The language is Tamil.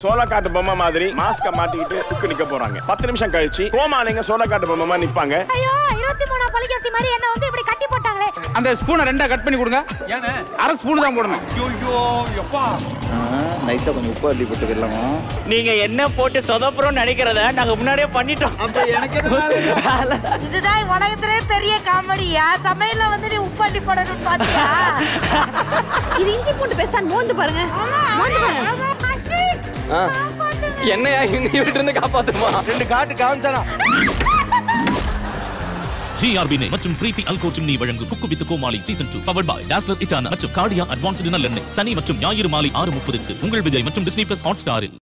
சோளக்காட்டு பொம்மை மாதிரி மாஸ்க மாட்டிக்கிட்டு துக்கு நிக்க போறாங்க பத்து நிமிஷம் கழிச்சு கோமாளிங்க சோளக்காட்டு பொம்மை மாதிரி நிப்பாங்க ஐயோ இருபத்தி மூணா பழிக்கத்தி மாதிரி என்ன வந்து இப்படி கட்டி போட்டாங்களே அந்த ஸ்பூனை ரெண்டா கட் பண்ணி கொடுங்க ஏண்ணே அரை ஸ்பூன் தான் போடணும் ஐயோ எப்பா நைஸா கொஞ்சம் உப்பு அள்ளி போட்டுக்கலாமா நீங்க என்ன போட்டு சொதப்புறோம்னு நினைக்கிறத நாங்க முன்னாடியே பண்ணிட்டோம் இதுதான் உலகத்திலே பெரிய காமெடியா சமையல்ல வந்து நீ உப்பாண்டி போடணும்னு பாத்தியா இது இஞ்சி பூண்டு பேஸ்ட் மோந்து பாருங்க மோந்து பாருங்க என்னையா இந்த வீட்டு இருந்து காப்பாத்துமா ரெண்டு காட்டு காமிச்சானா ஜிஆர்பி மற்றும் பிரீத்தி அல்கோ சிம்னி வழங்கும் cook with Comali season two power by டாஸ்லர் இட்டானா மற்றும் கார்டியா அட்வான்ஸ்டு நல்லெண்ணெய் சனி மற்றும் ஞாயிறு மாலை ஆறு முப்பதுக்கு உங்கள் விஜய் மற்றும் டிஸ்னி பிளஸ் ஹாட் ஸ்டாரில்